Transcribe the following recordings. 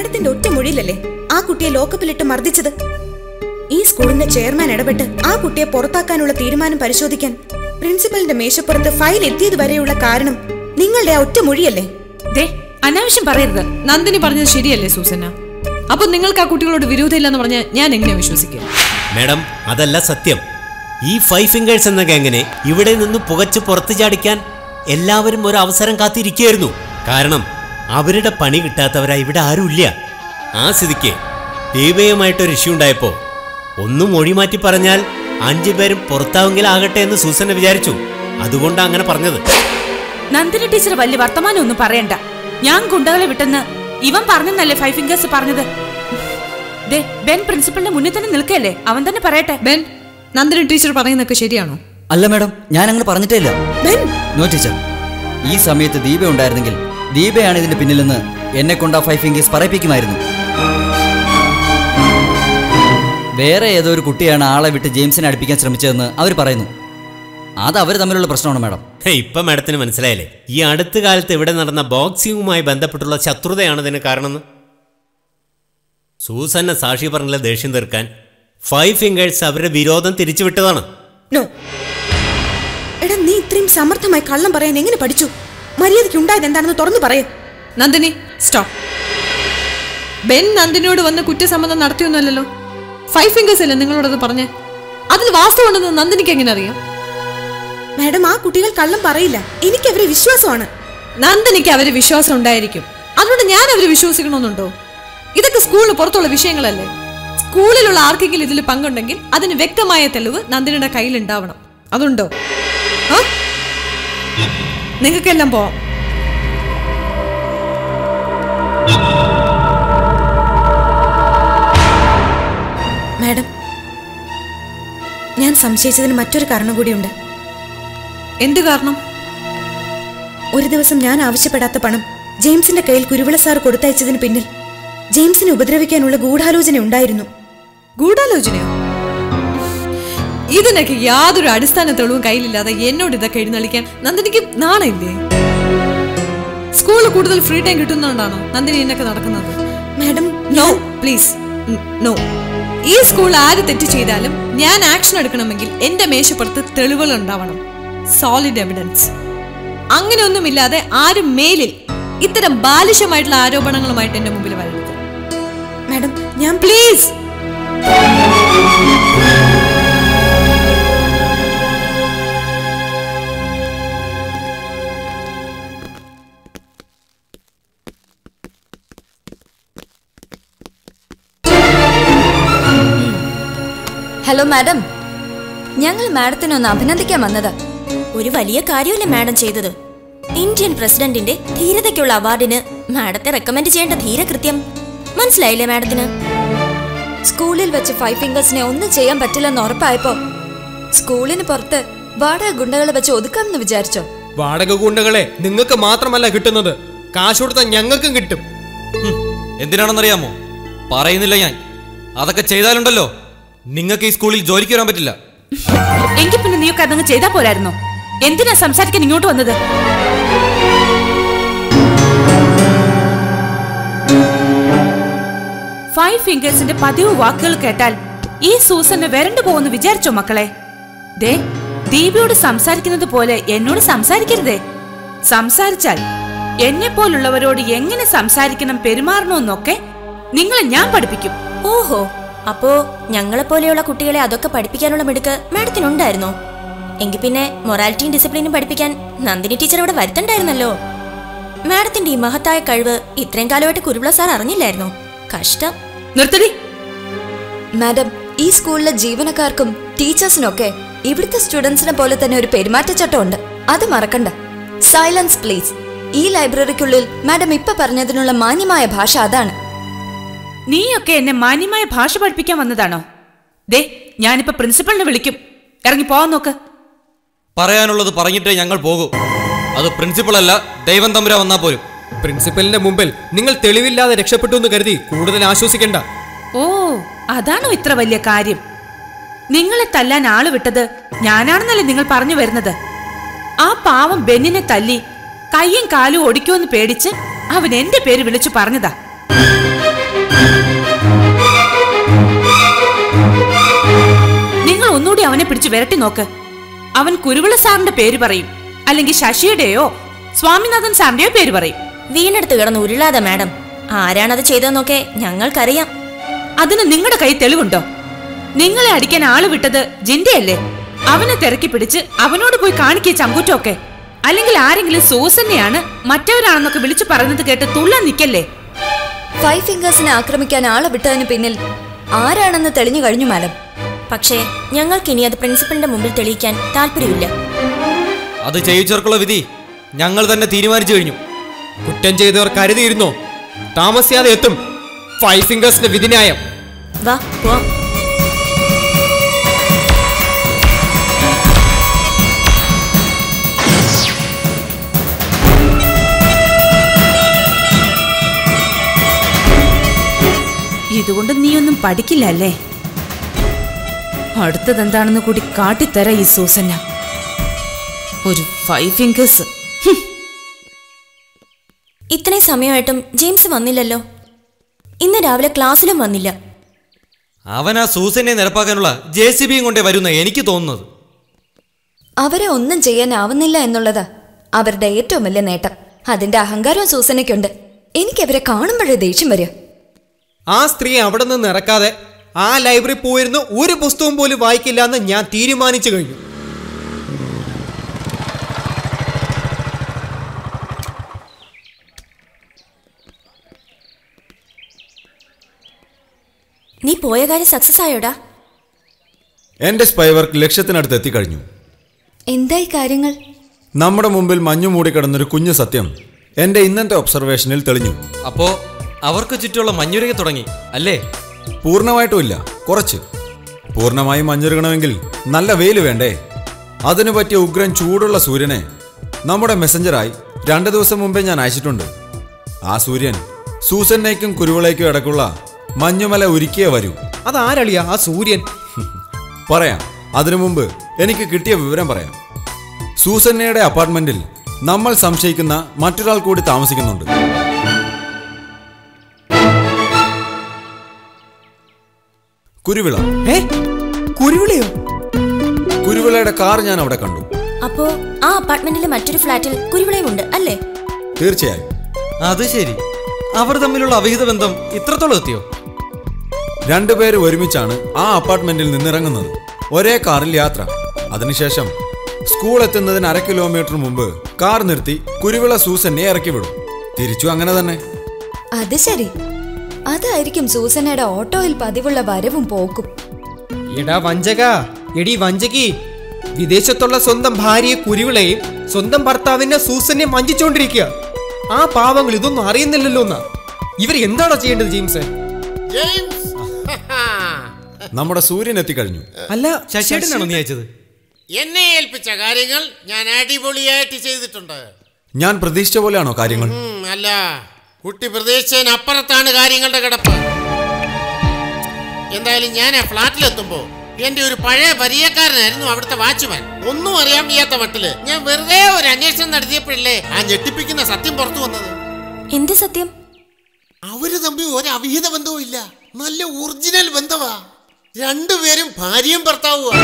മാഡത്തിന്റെ ഒറ്റ മൊഴിയിലല്ലേ ആ കുട്ടിയെ ലോക്കപ്പിലിട്ട് മർദ്ദിച്ചത് ഈ സ്കൂളിന്റെ ചെയർമാൻ ഇടപെട്ട് ആ കുട്ടിയെ പുറത്താക്കാനുള്ള തീരുമാനം പരിശോധിക്കാൻ പ്രിൻസിപ്പലിന്റെ മേശപ്പുറത്ത് ഫയൽ എത്തിയത് വരെയുള്ള കാരണം നിങ്ങളുടെ ആ ഒറ്റ മൊഴിയല്ലേ ദേ അനാവശ്യം പറയരുത് നന്ദിനി പറഞ്ഞത് ശരിയല്ലേ സൂസന്ന അപ്പൊ നിങ്ങൾക്ക് ആ കുട്ടികളോട് വിരോധമില്ലെന്ന് പറഞ്ഞ് ഞാൻ എങ്ങനെയാ വിശ്വസിക്കുക മാഡം അതല്ല സത്യം ഈ ഫൈവ് ഫിംഗേഴ്സ് എന്ന ഗാങ്ങിനെ ഇവിടെ നിന്ന് പുകച്ച് പുറത്തു ചാടിക്കാൻ എല്ലാവരും ഒരു അവസരം കാത്തിരിക്കുകയായിരുന്നു കാരണം അവരുടെ പണി കിട്ടാത്തവരാ ഇവിടെ ആരുമില്ല ആ സ്ഥിതിക്ക് ദീപയുമായിട്ടൊരു ഇഷ്യൂ ഉണ്ടായപ്പോ ഒന്നും മൊഴി മാറ്റി പറഞ്ഞാൽ അഞ്ചു പേരും പുറത്താവെങ്കിലാകട്ടെ എന്ന് സൂസന വിചാരിച്ചു അതുകൊണ്ടാ അങ്ങനെ പറഞ്ഞത് നന്ദിനി ടീച്ചർ വലിയ വർത്തമാനം ഒന്നും പറയണ്ട ഞാൻ ഗുണ്ടകളെ വിട്ടെന്ന് ഇവൻ പറഞ്ഞെന്നല്ലേ ഫൈവ് ഫിംഗേഴ്സ് പറഞ്ഞത് ദേ ബെൻ പ്രിൻസിപ്പളിന്റെ മുന്നിൽ തന്നെ നിൽക്കല്ലേ അവൻ തന്നെ പറയട്ടെ ബെൻ നന്ദിനി ടീച്ചർ പറയുന്നതൊക്കെ ശരിയാണോ അല്ല മാഡം ഞാൻ അങ്ങനെ പറഞ്ഞിട്ടേ ഇല്ല ബെൻ നോ ടീച്ചർ ഈ സമയത്ത് ദീപ ഉണ്ടായിരുന്നെങ്കിൽ ദീപയാണ് ഇതിന്റെ പിന്നിലെന്ന് എന്നെ കൊണ്ട് ആ ഫൈവ് ഫിംഗേഴ്സ് പറയിപ്പിക്കുമായിരുന്നു വേറെ ഏതോ ഒരു കുട്ടിയാണ് ആളെ വിട്ട് ജെയിംസിനെ അടുപ്പിക്കാൻ ശ്രമിച്ചതെന്ന് അവർ പറയുന്നു അത് അവർ തമ്മിലുള്ള പ്രശ്നമാണ് മാഡം ഹേ, ഇപ്പൊ മാഡത്തിന് മനസ്സിലായില്ലേ ഈ അടുത്ത കാലത്ത് ഇവിടെ നടന്ന ബോക്സിംഗുമായി ബന്ധപ്പെട്ടുള്ള ശത്രുതയാണ് ഇതിന് കാരണമെന്ന് സൂസന്ന സാക്ഷി പറഞ്ഞില്ല ദേഷ്യം തീർക്കാൻ ഫൈവ് ഫിംഗേഴ്സ് അവരുടെ വിരോധം തിരിച്ചുവിട്ടതാണ് നോ എടാ നീ ഇത്രയും സമർത്ഥമായി കള്ളം പറയാൻ എങ്ങനെ പഠിച്ചു മര്യാദയ്ക്ക് ഉണ്ടായത് എന്താണെന്ന് തുറന്നു പറയൂ നന്ദിനി സ്റ്റോപ്പ് ബെൻ നന്ദിനിയോട് വന്ന് കുറ്റസമ്മതം നടത്തിയൊന്നുമല്ലല്ലോ ഫൈവ് ഫിംഗേഴ്സ് അല്ലേ നിങ്ങളോടത് പറഞ്ഞേ അതിൽ വാസ്തവമുണ്ടെന്ന് നന്ദിനിക്ക് എങ്ങനെ അറിയാം മാഡം ആ കുട്ടികൾ കള്ളം പറയില്ല എനിക്ക് അവരെ വിശ്വാസമാണ് നന്ദിനിക്ക് അവര് വിശ്വാസം ഉണ്ടായിരിക്കും അതുകൊണ്ട് ഞാൻ അവര് വിശ്വസിക്കണമെന്നുണ്ടോ ഇതൊക്കെ സ്കൂളിന് പുറത്തുള്ള വിഷയങ്ങളല്ലേ സ്കൂളിലുള്ള ആർക്കെങ്കിലും ഇതിൽ പങ്കുണ്ടെങ്കിൽ അതിന് വ്യക്തമായ തെളിവ് നന്ദിനിയുടെ കയ്യിൽ ഉണ്ടാവണം അതുണ്ടോ ആ? നിങ്ങൾക്കെല്ലാം പോവാം മാഡം ഞാൻ സംശയിച്ചതിന് മറ്റൊരു കാരണം കൂടിയുണ്ട് എന്ത് കാരണം ഒരു ദിവസം ഞാൻ ആവശ്യപ്പെടാത്ത പണം ജെയിംസിന്റെ കയ്യിൽ കുരുവിള സാർ കൊടുത്തയച്ചതിന് പിന്നിൽ ജെയിംസിനെ ഉപദ്രവിക്കാനുള്ള ഗൂഢാലോചന ഉണ്ടായിരുന്നു ഗൂഢാലോചനയോ ഇതിനൊക്കെ യാതൊരു അടിസ്ഥാന തെളിവും കയ്യിലില്ലാതെ എന്നോട് ഇതൊക്കെ എഴുന്നള്ളിക്കാൻ നന്ദിനിക്ക് നാണയില്ലേ സ്കൂളിൽ കൂടുതൽ ഫ്രീ ടൈം കിട്ടുന്നതുകൊണ്ടാണോ നന്ദിനി ഇതിനൊക്കെ നടക്കുന്നത് മാഡം നോ പ്ലീസ് നോ ഈ സ്കൂളിൽ ആര് തെറ്റ് ചെയ്താലും ഞാൻ ആക്ഷൻ എടുക്കണമെങ്കിൽ എന്റെ മേശപ്പുറത്ത് തെളിവുകൾ ഉണ്ടാവണം സോളിഡ് എവിഡൻസ് അങ്ങനെയൊന്നുമില്ലാതെ ആരും മേലിൽ ഇത്തരം ബാലിശമായിട്ടുള്ള ആരോപണങ്ങളുമായിട്ട് എന്റെ മുമ്പിൽ വരരുത് മാഡം ഞാൻ പ്ലീസ് ഹലോ മാഡം ഞങ്ങൾ മാഡത്തിനെ ഒന്ന് അഭിനന്ദിക്കാൻ വന്നത് ഒരു വലിയ കാര്യമല്ലേ മാഡം ചെയ്തത് ഇന്ത്യൻ പ്രസിഡന്റിന്റെ ധീരതയ്ക്കുള്ള അവാർഡിന് മാഡത്തെ റെക്കമെൻഡ് ചെയ്യേണ്ട ധീരകൃത്യം മനസ്സിലായില്ലേ മാഡത്തിന് സ്കൂളിൽ വെച്ച് ഫൈവ് ഫിംഗേഴ്സിനെ ഒന്നും ചെയ്യാൻ പറ്റില്ലെന്ന് ഉറപ്പായപ്പോ സ്കൂളിന് പുറത്ത് വാടക ഗുണ്ടകളെ വെച്ച് ഒതുക്കാമെന്ന് വിചാരിച്ചോ വാടക ഗുണ്ടകളെ നിങ്ങൾക്ക് മാത്രമല്ല കിട്ടുന്നത് കാശ് കൊടുത്ത ഞങ്ങൾക്കും കിട്ടും എന്തിനാണെന്നറിയാമോ പറയുന്നില്ല ഞാൻ അതൊക്കെ ചെയ്താലുണ്ടല്ലോ നിങ്ങൾക്ക് ഈ സ്കൂളിൽ ജോലിക്ക് വരാൻ പറ്റില്ല എങ്കിൽ പിന്നെ നീയൊക്കെ അതങ്ങ് ചെയ്താ പോരായിരുന്നോ എന്തിനാ സംസാരിക്കാൻ ഇങ്ങോട്ട് വന്നത് ഫൈവ് ഫിംഗേഴ്സിന്റെ പതിവ് വാക്കുകൾ കേട്ടാൽ ഈ സൂസന് വരണ്ടു പോകുന്നു വിചാരിച്ചോ മക്കളെ ദേ ദീപയോട് സംസാരിക്കുന്നത് പോലെ എന്നോട് സംസാരിക്കരുതേ സംസാരിച്ചാൽ എന്നെ പോലുള്ളവരോട് എങ്ങനെ സംസാരിക്കണം പെരുമാറണമെന്നൊക്കെ നിങ്ങളെ ഞാൻ പഠിപ്പിക്കും ഓഹോ അപ്പോ ഞങ്ങളെപ്പോലെയുള്ള കുട്ടികളെ അതൊക്കെ പഠിപ്പിക്കാനുള്ള മിടുക്ക് മാഡത്തിനുണ്ടായിരുന്നോ എങ്കിൽ പിന്നെ മൊറാലിറ്റിയും ഡിസിപ്ലിനും പഠിപ്പിക്കാൻ നന്ദിനി ടീച്ചർ ഇവിടെ വരുത്തണ്ടായിരുന്നല്ലോ മാഡത്തിന്റെ ഈ മഹത്തായ കഴിവ് ഇത്രയും കാലമായിട്ട് കുരുവിള സാർ അറിഞ്ഞില്ലായിരുന്നോ കഷ്ടം നിർത്തടി മാഡം ഈ സ്കൂളിലെ ജീവനക്കാർക്കും ടീച്ചേഴ്സിനൊക്കെ ഇവിടുത്തെ സ്റ്റുഡൻസിനെ പോലെ തന്നെ ഒരു പെരുമാറ്റച്ചട്ടം ഉണ്ട് അത് മറക്കണ്ട സൈലൻസ് പ്ലീസ് ഈ ലൈബ്രറിക്കുള്ളിൽ മാഡം ഇപ്പൊ പറഞ്ഞതിനുള്ള മാന്യമായ ഭാഷ അതാണ് നീയൊക്കെ എന്നെ മാന്യമായ ഭാഷ പഠിപ്പിക്കാൻ വന്നതാണോ ദേ ഞാനിപ്പോ പ്രിൻസിപ്പളിനെ വിളിക്കും ഇറങ്ങി പോവാൻ നോക്ക് പറയാനുള്ളത് പറഞ്ഞിട്ടേ ഞങ്ങൾ പോകൂ അത് പ്രിൻസിപ്പൾ അല്ല ദൈവം തമ്പുരാ വന്നാ പോലും പ്രിൻസിപ്പലിന്റെ മുമ്പിൽ നിങ്ങൾ തെളിവില്ലാതെ രക്ഷപ്പെട്ടു എന്ന് കരുതി കൂടുതൽ ആശ്വസിക്കണ്ട ഓ അതാണോ ഇത്ര വലിയ കാര്യം നിങ്ങളെ തല്ലാൻ ആള് വിട്ടത് ഞാനാണെന്നല്ലേ നിങ്ങൾ പറഞ്ഞു വരുന്നത് ആ പാവം ബെന്നിനെ തല്ലി കയ്യും കാലും ഒടിക്കുമെന്ന് പേടിച്ച് അവൻ എന്റെ പേര് വിളിച്ചു പറഞ്ഞതാ നിങ്ങൾ ഒന്നുകൂടി അവനെ പിടിച്ച് വിരട്ടി നോക്ക് അവൻ കുരുവിള സാറിന്റെ പേര് പറയും അല്ലെങ്കിൽ ശശിയുടെയോ സ്വാമിനാഥൻ സാറിന്റെയോ പേര് പറയും വീണെടുത്ത് കിടന്ന് ഉരുളാതെ മാഡം ആരാണത് ചെയ്തതെന്നൊക്കെ ഞങ്ങൾക്കറിയാം അതിന് നിങ്ങളുടെ കൈ തെളിവുണ്ടോ നിങ്ങളെ അടിക്കാൻ ആള് വിട്ടത് ജിന്റെയല്ലേ അവനെ തിരക്കി പിടിച്ച് അവനോട് പോയി കാണിക്കിയ ചങ്കൂറ്റമൊക്കെ അല്ലെങ്കിൽ ആരെങ്കിലും സൂസന്നെയാണ് മറ്റവരാണെന്നൊക്കെ വിളിച്ചു പറയുന്നത് കേട്ട് തുള്ളാൻ നിക്കല്ലേ ഫൈവ് ഫിംഗേഴ്സിനെ ആക്രമിക്കാൻ ആളെ വിട്ടതിന് പിന്നിൽ ആരാണെന്ന് തെളിഞ്ഞു കഴിഞ്ഞു മാഡം പക്ഷേ ഞങ്ങൾക്കിനി അത് പ്രിൻസിപ്പലിന്റെ മുമ്പിൽ തെളിയിക്കാൻ താല്പര്യമില്ല അത് ചെയ്യിച്ചവർക്കുള്ള വിധി ഞങ്ങൾ തന്നെ തീരുമാനിച്ചു കഴിഞ്ഞു കുറ്റം ചെയ്തവർ കരുതിയിരുന്നോ താമസിയാതെ എത്തും ഫൈവ് ഫിംഗേഴ്സിന്റെ വിധിന്യായം വാ പോവാം ഇതുകൊണ്ട് നീയൊന്നും പഠിക്കില്ല അല്ലേ അടുത്തതെന്താണെന്ന് കൂടി കാട്ടിത്തര ഈ സൂസന്ന ഒരു ഫൈവ് ഫിംഗേഴ്സ് ഇത്രയും സമയമായിട്ടും ജെയിംസ് വന്നില്ലല്ലോ ഇന്ന് രാവിലെ ക്ലാസ്സിലും വന്നില്ല അവൻ ആ സൂസനെ നിരപ്പാക്കാനുള്ള ജെ സി ബിയും കൊണ്ടേ വരുന്ന എനിക്ക് തോന്നുന്നത് അവരെ ഒന്നും ചെയ്യാനാവുന്നില്ല എന്നുള്ളതാ അവരുടെ ഏറ്റവും വലിയ നേട്ടം അതിന്റെ അഹങ്കാരവും സൂസനയ്ക്കുണ്ട് എനിക്കവരെ കാണുമ്പോഴേ ദേഷ്യം വരിക ആ സ്ത്രീ അവിടെ നിന്ന് ഇറക്കാതെ ആ ലൈബ്രറി പോയിരുന്ന് ഒരു പുസ്തകം പോലും വായിക്കില്ല എന്ന് ഞാൻ തീരുമാനിച്ചു കഴിഞ്ഞു നീ പോയ കാര്യം സക്സസ് ആയോടാ എന്റെ സ്പൈ വർക്ക് ലക്ഷ്യത്തിനടുത്ത് എത്തിക്കഴിഞ്ഞു എന്തായി കാര്യങ്ങൾ നമ്മുടെ മുമ്പിൽ മഞ്ഞു മൂടിക്കിടന്നൊരു കുഞ്ഞു സത്യം എന്റെ ഇന്നത്തെ ഒബ്സർവേഷനിൽ തെളിഞ്ഞു അപ്പോ അവർക്ക് ചുറ്റുമുള്ള മഞ്ഞുരക തുടങ്ങി അല്ലേ പൂർണ്ണമായിട്ടും ഇല്ല കുറച്ച് പൂർണ്ണമായും മഞ്ഞുരുകണമെങ്കിൽ നല്ല വെയിൽ വേണ്ടേ അതിനു പറ്റിയ ഉഗ്രൻ ചൂടുള്ള സൂര്യനെ നമ്മുടെ മെസ്സഞ്ചറായി രണ്ട് ദിവസം മുമ്പേ ഞാൻ അയച്ചിട്ടുണ്ട് ആ സൂര്യൻ സൂസന്നയ്ക്കും കുരുവിളയ്ക്കും ഇടക്കുള്ള മഞ്ഞുമല ഉരുക്കിയേ വരൂ അതാരളിയാ ആ സൂര്യൻ പറയാം അതിനു മുമ്പ് എനിക്ക് കിട്ടിയ വിവരം പറയാം സൂസന്നയുടെ അപ്പാർട്ട്മെന്റിൽ നമ്മൾ സംശയിക്കുന്ന മറ്റൊരാൾ കൂടി താമസിക്കുന്നുണ്ട് കുരുവിള ഏ കുരുവിളിയോ കുരുവിളയുടെ കാർ ഞാൻ അവിടെ കണ്ടു അപ്പോ ആ അപ്പാർട്ട്മെന്റിലെ മറ്റൊരു ഫ്ലാറ്റിൽ കുരുവിളയും ഉണ്ട് അല്ലേ തീർച്ചയായും അത് ശരി അവർ തമ്മിലുള്ള അവിഹിത ബന്ധം ഇത്രത്തോളം എത്തിയോ രണ്ടുപേര് ഒരുമിച്ചാണ് ആ അപ്പാർട്ട്മെന്റിൽ നിന്നിറങ്ങുന്നത് ഒരേ കാറിൽ യാത്ര അതിനുശേഷം സ്കൂൾ എത്തുന്നതിന് അര കിലോമീറ്റർ മുമ്പ് കാർ നിർത്തി കുരുവിള സൂസന്നെ ഇറക്കി വിടും തിരിച്ചു അങ്ങനെ തന്നെ അത് ശരി അതായിരിക്കും സൂസനയുടെ ഓട്ടോയിൽ പതിവുള്ള വരവും പോക്കും എടാ വഞ്ചക എടി വഞ്ചകി വിദേശത്തുള്ള സ്വന്തം ഭാര്യയെ കുരുവിളയും സ്വന്തം ഭർത്താവിനെ സൂസനെ വഞ്ചിച്ചോണ്ടിരിക്കുക ആ പാവങ്ങൾ ഇതൊന്നും അറിയുന്നില്ലല്ലോ എന്നാ ഇവർ എന്താണോ ചെയ്യേണ്ടത് ജെയിംസ് ജെയിംസ് നമ്മുടെ സൂര്യൻ എത്തിക്കഴിഞ്ഞു അല്ല ശശിയേട്ടനാണോ നീ അയച്ചത് എന്നെ ഏൽപ്പിച്ച കാര്യങ്ങൾ ഞാൻ അടിപൊളിയായിട്ട് ചെയ്തിട്ടുണ്ട് ഞാൻ പ്രതീക്ഷിച്ച പോലെയാണോ കാര്യങ്ങൾ ഉം, അല്ല കുട്ടി പ്രതീക്ഷിച്ചതിന് അപ്പുറത്താണ് കാര്യങ്ങളുടെ കിടപ്പ് എന്തായാലും ഞാൻ ആ ഫ്ലാറ്റിലെത്തുമ്പോ എന്റെ ഒരു പഴയ പരിചയക്കാരനായിരുന്നു അവിടുത്തെ വാച്ച്മാൻ ഒന്നും അറിയാൻ വയ്യാത്ത മട്ടില് ഞാൻ വെറുതെ ഒരു അന്വേഷണം നടത്തിയപ്പോഴല്ലേ ആ ഞെട്ടിപ്പിക്കുന്ന സത്യം പുറത്തു വന്നത് എന്ത് സത്യം അവര് തമ്മിൽ ഒരു അവിഹിത ബന്ധവും ഇല്ല നല്ല ഒറിജിനൽ ബന്ധമാ രണ്ടുപേരും ഭാര്യയും ഭർത്താവുമാ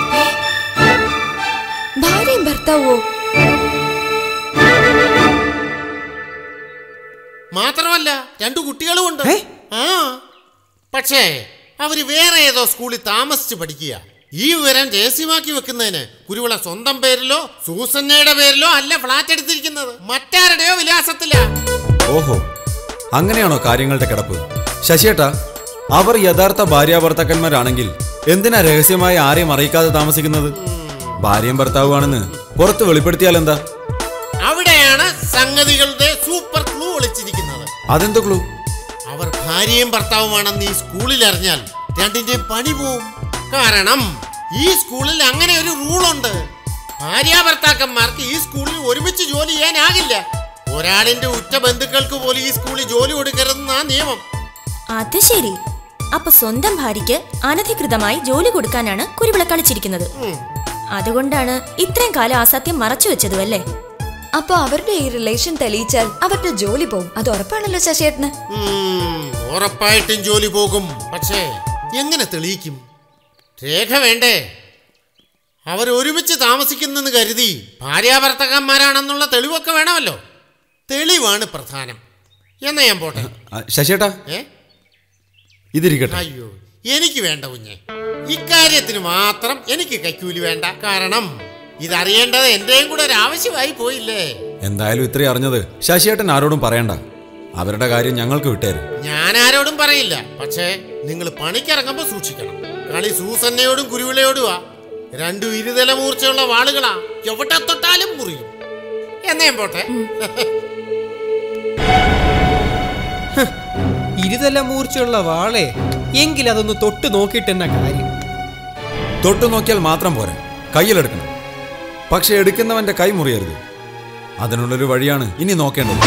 ഭാര്യയും ഭർത്താവോ മാത്രമല്ല രണ്ടു കുട്ടികളും ഉണ്ട് ആ പക്ഷേ അവര് വേറെ ഏതോ സ്കൂളിൽ താമസിച്ച് പഠിക്കുക ഈ വിവരം രഹസ്യമാക്കി വെക്കുന്നതിന് കുരുവിള സ്വന്തം പേരിലോ സൂസന്നയുടെ പേരിലോ അല്ല ഫ്ലാറ്റ് എടുത്തിരിക്കുന്നത് മറ്റാരുടെയോ വിലാസത്തില ഓഹോ അങ്ങനെയാണോ കാര്യങ്ങളുടെ കിടപ്പ് ശശിയേട്ടാ അവർ യഥാർത്ഥ ഭാര്യാഭർത്താക്കന്മാരാണെങ്കിൽ എന്തിനാ രഹസ്യമായി ആരെയും അറിയിക്കാതെ താമസിക്കുന്നത് ഭാര്യയും ഭർത്താവുമാണെന്ന് പുറത്ത് വെളിപ്പെടുത്തിയാൽ എന്താ അവിടെയാണ് സംഗതികളുടെ സൂപ്പർ ക്ലൂ ഒളിച്ചിരിക്കുന്നത് അതെന്ത് ക്ലൂ അവർ ഭാര്യയും ഭർത്താവുമാണെന്ന് ഈ സ്കൂളിൽ അറിഞ്ഞാൽ രണ്ടിന്റെയും പണി പോവും കാരണം ഈ സ്കൂളിൽ അങ്ങനെ ഒരു റൂളുണ്ട് ഭാര്യ ഭർത്താക്കന്മാർക്ക് ഈ സ്കൂളിൽ ഒരുമിച്ച് ജോലി ചെയ്യാനാകില്ല ഒരാളിന്റെ ഉറ്റ ബന്ധുക്കൾക്ക് പോലും ഈ സ്കൂളിൽ ജോലി കൊടുക്കരുതെന്നാ നിയമം അത് ശരി അപ്പൊ സ്വന്തം ഭാര്യയ്ക്ക് അനധികൃതമായി ജോലി കൊടുക്കാനാണ് കുരുവിള കളിച്ചിരിക്കുന്നത് അതുകൊണ്ടാണ് ഇത്രയും കാലം ആ സത്യം മറച്ചു വെച്ചതും അല്ലേ അപ്പൊ അവരുടെ ഈ റിലേഷൻ തെളിയിച്ചാൽ അവരുടെ ജോലി പോവും അത് ഉറപ്പാണല്ലോ ശശിയേട്ടന് ഉം, ഉറപ്പായിട്ടും ജോലി പോകും പക്ഷേ എങ്ങനെ തെളിയിക്കും രേഖ വേണ്ടേ അവർ ഒരുമിച്ച് താമസിക്കുന്നെന്ന് കരുതി ഭാര്യാഭർത്തകന്മാരാണെന്നുള്ള തെളിവൊക്കെ വേണമല്ലോ തെളിവാണ് പ്രധാനം എന്നാ ഞാൻ പോട്ടെ ആ, ശശിയേട്ടാ ഏ ഇതിരിക്കട്ടെ അയ്യോ എനിക്ക് വേണ്ട കുഞ്ഞെ ഇക്കാര്യത്തിന് മാത്രം എനിക്ക് കൈക്കൂലി വേണ്ട കാരണം ഇതറിയേണ്ടത് എന്റെയും കൂടെ ഒരു ആവശ്യമായി പോയില്ലേ എന്തായാലും ഇത്രയും അറിഞ്ഞത് ശശിയേട്ടൻ ആരോടും പറയണ്ട അവരുടെ കാര്യം ഞങ്ങൾക്ക് വിട്ടേരും ഞാൻ ആരോടും പറയില്ല പക്ഷേ നിങ്ങൾ പണിക്കിറങ്ങുമ്പോ സൂക്ഷിക്കണം കളി സൂസന്നയോടും കുരുവിളയോടുവാ രണ്ടു ഇരുതല മൂർച്ചയുള്ള വാളുകളാ എവിടെ തൊട്ടാലും മുറിയും എന്നേ പോട്ടെ ഇരുതല മൂർച്ചയുള്ള വാളെ എങ്കിൽ അതൊന്ന് തൊട്ട് നോക്കിയിട്ട് എന്ന കാര്യം തൊട്ടു നോക്കിയാൽ മാത്രം പോരാ കയ്യിലെടുക്കണം പക്ഷെ എടുക്കുന്നവന്റെ കൈ മുറിയരുത് അതിനുള്ളൊരു വഴിയാണ് ഇനി നോക്കേണ്ടത്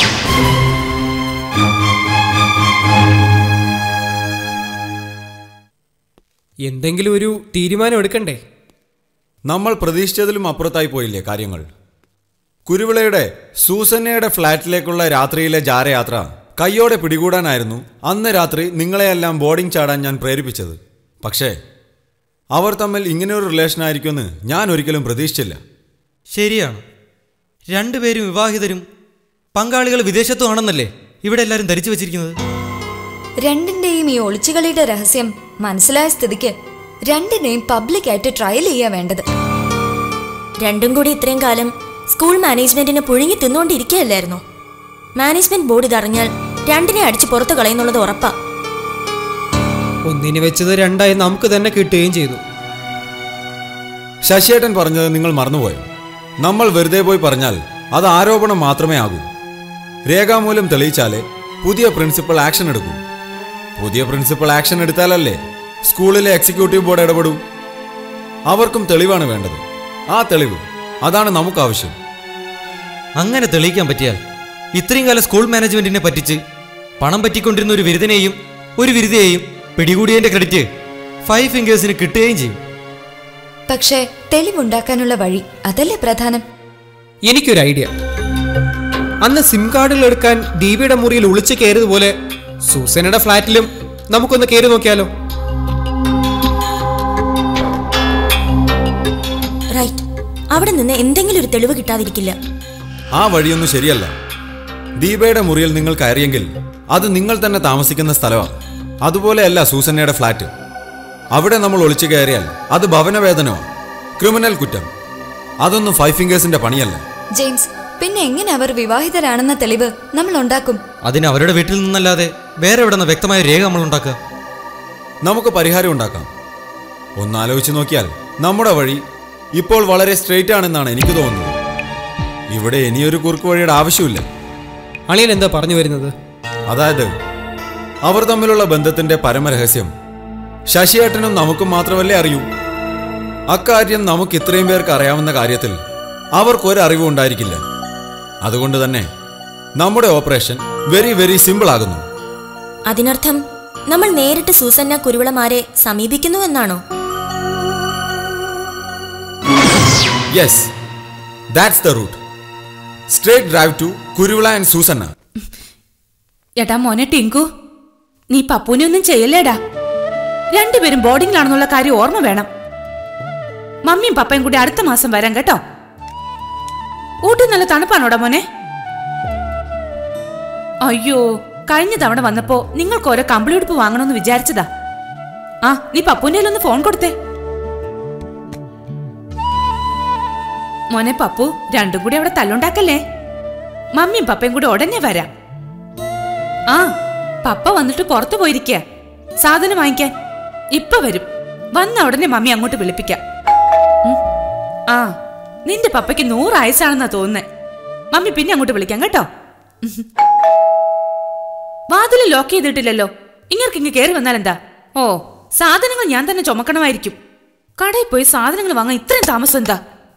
എന്തെങ്കിലും ഒരു തീരുമാനം എടുക്കണ്ടേ നമ്മൾ പ്രതീക്ഷിച്ചതിലും അപ്പുറത്തായി പോയില്ലേ കാര്യങ്ങൾ കുരുവിളയുടെ സൂസന്നയുടെ ഫ്ലാറ്റിലേക്കുള്ള രാത്രിയിലെ ജാരയാത്ര കയ്യോടെ പിടികൂടാനായിരുന്നു അന്ന് രാത്രി നിങ്ങളെയെല്ലാം ബോർഡിംഗ് ചാടാൻ ഞാൻ പ്രേരിപ്പിച്ചത് പക്ഷേ അവർ തമ്മിൽ ഇങ്ങനെയൊരു റിലേഷൻ ആയിരിക്കുമെന്ന് ഞാൻ ഒരിക്കലും പ്രതീക്ഷിച്ചില്ല ശരിയാണ് രണ്ടുപേരും വിവാഹിതരും പങ്കാളികൾ വിദേശത്തുമാണെന്നല്ലേ ഇവിടെ എല്ലാവരും ധരിച്ചു വെച്ചിരിക്കുന്നത് രണ്ടിന്റെയും ഈ ഒളിച്ചുകളിയുടെ രഹസ്യം മനസ്സിലായ സ്ഥിതിക്ക് രണ്ടിനെയും പബ്ലിക്കായിട്ട് ട്രയൽ ചെയ്യാ വേണ്ടത് രണ്ടും കൂടി ഇത്രയും കാലം സ്കൂൾ മാനേജ്മെന്റിനെ പുഴുങ്ങി തിന്നുകൊണ്ടിരിക്കുകയല്ലായിരുന്നു മാനേജ്മെന്റ് ബോർഡ് ഇതറിഞ്ഞാൽ രണ്ടിനെ അടിച്ച് പുറത്തു കളയുന്നുള്ളത് ഉറപ്പാ ഒന്നിനെ വെച്ചത് രണ്ടായി നമുക്ക് തന്നെ കിട്ടുകയും ചെയ്തു ശശിയേട്ടൻ പറഞ്ഞത് നിങ്ങൾ മറന്നുപോയോ നമ്മൾ വെറുതെ പോയി പറഞ്ഞാൽ അത് ആരോപണം മാത്രമേ ആകൂ രേഖാമൂലം തെളിയിച്ചാലേ പുതിയ പ്രിൻസിപ്പൽ ആക്ഷൻ എടുക്കൂ പുതിയ പ്രിൻസിപ്പൽ ആക്ഷൻ എടുത്താലല്ലേ സ്കൂളിലെ എക്സിക്യൂട്ടീവ് ബോർഡ് ഇടപെടൂ അവർക്കും തെളിവാണ് വേണ്ടത് ആ തെളിവ് അതാണ് നമുക്ക് ആവശ്യം അങ്ങനെ തെളിയിക്കാൻ പറ്റിയാൽ ഇത്രയും കാലം സ്കൂൾ മാനേജ്മെന്റിനെ പറ്റിച്ച് പണം പറ്റിക്കൊണ്ടിരുന്ന ഒരു വിരുദ്ധനെയും ഒരു വിരുദ്ധയെയും പിടികൂടിയതിന്റെ ക്രെഡിറ്റ് ഫൈവ് ഫിംഗേഴ്സിന് കിട്ടുകയും ചെയ്യും പക്ഷേ തെളിവുണ്ടാക്കാനുള്ള വഴി അതല്ലേ പ്രധാനം എനിക്കൊരു ഐഡിയ അന്ന് സിം കാർഡുകൾ എടുക്കാൻ ദീപയുടെ മുറിയിൽ ഒളിച്ചു കയറിയതുപോലെ സൂസനയുടെ ഫ്ലാറ്റിലും നമുക്കൊന്ന് കയറി നോക്കിയാലോ റൈറ്റ് അവിടെ നിന്ന് എന്തെങ്കിലും ഒരു തെളിവ് കിട്ടാതിരിക്കില്ല ആ വഴിയൊന്നും ശരിയല്ല ദീപയുടെ മുറിയിൽ നിങ്ങൾ കയറിയെങ്കിൽ അത് നിങ്ങൾ തന്നെ താമസിക്കുന്ന സ്ഥലമാണ് അതുപോലെയല്ല സൂസന്നയുടെ ഫ്ലാറ്റ് അവിടെ നമ്മൾ ഒളിച്ചു കയറിയാൽ അത് ഭവനവേദനമാണ് ക്രിമിനൽ കുറ്റം അതൊന്നും ഫൈവ് ഫിംഗേഴ്സിന്റെ പണിയല്ല ജെയിംസ് പിന്നെ എങ്ങനെ അവർ വിവാഹിതരാണെന്ന തെളിവ് നമ്മൾ ഉണ്ടാക്കും അതിന് അവരുടെ വീട്ടിൽ നിന്നല്ലാതെ വേറെ എവിടെ നിന്ന് വ്യക്തമായ രേഖ നമ്മൾ ഉണ്ടാക്കുക നമുക്ക് പരിഹാരം ഉണ്ടാക്കാം ഒന്നാലോചിച്ച് നോക്കിയാൽ നമ്മുടെ വഴി ഇപ്പോൾ വളരെ സ്ട്രെയിറ്റ് ആണെന്നാണ് എനിക്ക് തോന്നുന്നത് ഇവിടെ ഇനിയൊരു കുറുക്ക് വഴിയുടെ ആവശ്യമില്ല അളിയൻ എന്താ പറഞ്ഞു വരുന്നത് അതായത് അവർ തമ്മിലുള്ള ബന്ധത്തിന്റെ പരമരഹസ്യം ശശിയേട്ടനും നമുക്കും മാത്രമല്ലേ അറിയൂ അക്കാര്യം നമുക്ക് ഇത്രയും പേർക്ക് അറിയാവുന്ന കാര്യത്തിൽ അവർക്കൊരറിവും ഉണ്ടായിരിക്കില്ല അതുകൊണ്ട് തന്നെ നമ്മുടെ ഓപ്പറേഷൻ വെരി വെരി സിമ്പിൾ ആകുന്നു അതിനർത്ഥം നമ്മൾ നേരിട്ട് സൂസന്ന കുരുവിളമാരെ സമീപിക്കുന്നു എന്നാണോ yes that's the route straight drive to Kuruvila and Susanna എടാ മോനെ ടിങ്കു നീ പപ്പുനെ ഒന്നും ചെയ്യല്ലേടാ രണ്ടുപേരും ബോർഡിംഗിലാണെന്നുള്ള കാര്യം ഓർമ്മ വേണം മമ്മിയും പപ്പയും കൂടി അടുത്ത മാസം വരാം കേട്ടോ ഊട്ടി നല്ല തണുപ്പാണോടാ മോനെ അയ്യോ കഴിഞ്ഞ തവണ വന്നപ്പോ നിങ്ങൾക്ക് ഓരോ കമ്പിളി ഉടുപ്പ് വാങ്ങണമെന്ന് വിചാരിച്ചതാ ആ നീ പപ്പുന്റെ ഒന്ന് ഫോൺ കൊടുത്തേ മോനെ പപ്പു രണ്ടും കൂടി അവിടെ തല്ലുണ്ടാക്കല്ലേ മമ്മിയും പപ്പയും കൂടി ഉടനെ വരാം ആ പപ്പ വന്നിട്ട് പുറത്തു പോയിരിക്കുക സാധനം വാങ്ങിക്കാൻ ഇപ്പൊ വരും വന്ന ഉടനെ മമ്മി അങ്ങോട്ട് വിളിപ്പിക്കാം ഉം. ആ നിന്റെ പപ്പയ്ക്ക് നൂറ് ആയുസാണെന്നാ തോന്നുന്നേ മമ്മി പിന്നെ അങ്ങോട്ട് വിളിക്കാം കേട്ടോ ഉം. വാതില് ലോക്ക് ചെയ്തിട്ടില്ലല്ലോ ഇങ്ങർക്ക് ഇങ്ങ് കയറി വന്നാൽ എന്താ ഓ സാധനങ്ങൾ ഞാൻ തന്നെ ചുമക്കണമായിരിക്കും കടയിൽ പോയി സാധനങ്ങൾ വാങ്ങാൻ ഇത്രയും താമസം എന്താ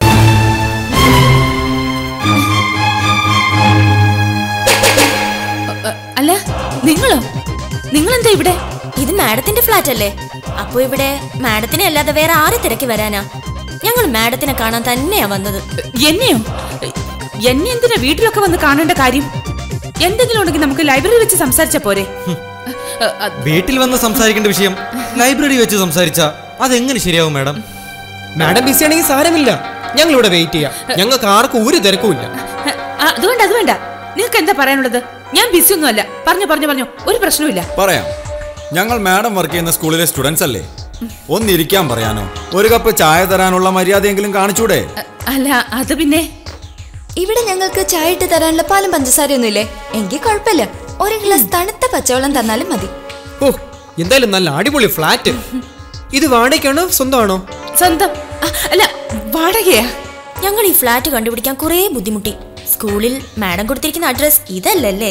അ- അ- അല്ല നിങ്ങളോ നിങ്ങളെന്താ ഇവിടെ ഇത് മാഡത്തിന്റെ ഫ്ലാറ്റ് അല്ലേ അപ്പോ ഇവിടെ മാഡത്തിനെ അല്ലാതെ വേറെ ആരെ തിരക്കി വരാനാ ഞങ്ങൾ മാഡത്തിനെ കാണാൻ തന്നെയാ വന്നത് എന്നെയോ എന്നെ എന്തിനാ വീട്ടിലൊക്കെ വന്ന് കാണേണ്ട കാര്യം എന്തെങ്കിലും ഉണ്ടെങ്കിൽ നമുക്ക് ലൈബ്രറി വെച്ച് സംസാരിച്ച പോരെ ഏ, അത് വീട്ടിൽ വന്ന് സംസാരിക്കേണ്ട വിഷയം ലൈബ്രറി വെച്ച് സംസാരിച്ച അതെങ്ങനെ ശരിയാവും മാഡം മാഡം ബിസി ആണെങ്കിൽ സാരമില്ല ഞങ്ങൾ ഇവിടെ വെയിറ്റ് ചെയ്യാം ഞങ്ങൾക്ക് ആർക്കും ഒരു തിരക്കുമില്ല ആ, അത് വേണ്ട അത് വേണ്ട നിങ്ങൾക്ക് എന്താ പറയാനുള്ളത് ഞാൻ ബിസി ഒന്നുമല്ല പറഞ്ഞു പറഞ്ഞു പറഞ്ഞു ഒരു പ്രശ്നവുമില്ല പറയാം ഞങ്ങൾ മാഡം വർക്ക് ചെയ്യുന്ന സ്കൂളിലെ സ്റ്റുഡൻസ് അല്ലേ ഒന്നിരിക്കാൻ പറയാനോ ഒരു കപ്പ് ചായ തരാനുള്ള മര്യാദയെങ്കിലും കാണിച്ചൂടെ അ- അല്ല അത് പിന്നെ ഇവിടെ ഞങ്ങൾക്ക് ചായ ഇട്ട് തരാനുള്ള പാലും പഞ്ചസാരയൊന്നുമില്ലേ എങ്കിൽ കുഴപ്പമില്ല ഒരു ഗ്ലാസ് തണുത്ത പച്ചവെള്ളം തന്നാലും മതി ഓ എന്തായാലും നല്ല അടിപൊളി ഫ്ലാറ്റ് ഇത് വാടകയ്ക്കാണോ സ്വന്തമാണോ സ്വന്തം ആ, അല്ല വാടകയാ ഞങ്ങൾ ഈ ഫ്ലാറ്റ് കണ്ടുപിടിക്കാൻ കുറേ ബുദ്ധിമുട്ടി സ്കൂളിൽ മാഡം കൊടുത്തിരിക്കുന്ന അഡ്രസ് ഇതല്ലല്ലേ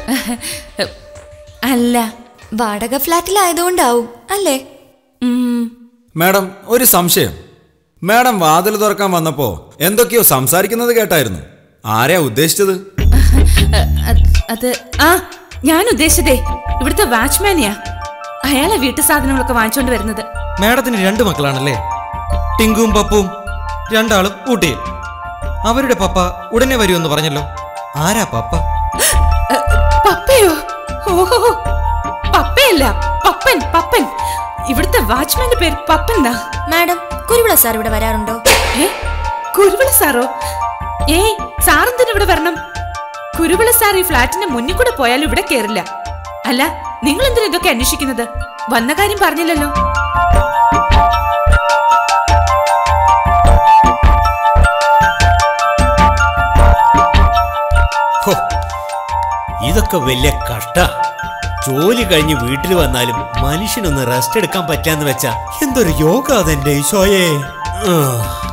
അല്ല വാടക ഫ്ലാറ്റിലായതുകൊണ്ടാവും അല്ലേ ഉം, മാഡം ഒരു സംശയം മാഡം വാതിൽ തുറക്കാൻ വന്നപ്പോ എന്തൊക്കെയോ സംസാരിക്കുന്നത് കേട്ടായിരുന്നു ആരെയാ ഉദ്ദേശിച്ചത് അ- അത് അത് ആ ഞാൻ ഉദ്ദേശിച്ചതേ ഇവിടുത്തെ വാച്ച്മാനെയാ അയാളെ വീട്ടു സാധനങ്ങളൊക്കെ വാങ്ങിച്ചോണ്ട് വരുന്നത് മാഡത്തിന് രണ്ട് മക്കളാണല്ലേ ടിങ്കും പപ്പും രണ്ടാളും ഊട്ടിയിൽ അവരുടെ പപ്പ ഉടനെ വരുമെന്ന് പറഞ്ഞല്ലോ ആരാ പപ്പ അ, പപ്പയോ ഓഹോ പപ്പയല്ല പപ്പൻ പപ്പൻ ഇവിടുത്തെ വാച്ച്മാന്റെ പേര് പപ്പൻ മാഡം കുരുവിള സാർ ഇവിടെ വരാറുണ്ടോ ഏ കുരുവിള സാറോ ഏയ് സാറെന്തിനു ഇവിടെ വരണം കുരുവിള സാർ ഈ ഫ്ലാറ്റിന്റെ മുന്നിൽ കൂടെ പോയാലും ഇവിടെ കേറില്ല അല്ല നിങ്ങൾ എന്തിനാ ഇതൊക്കെ അന്വേഷിക്കുന്നത് വന്ന കാര്യം പറഞ്ഞില്ലല്ലോ ഹോ, ഇതൊക്കെ വലിയ കഷ്ട ജോലി കഴിഞ്ഞ് വീട്ടിൽ വന്നാലും മനുഷ്യനൊന്ന് റെസ്റ്റ് എടുക്കാൻ പറ്റാന്ന് വെച്ചാ എന്തൊരു യോഗ അതെന്റെ ഈശോയേ ആ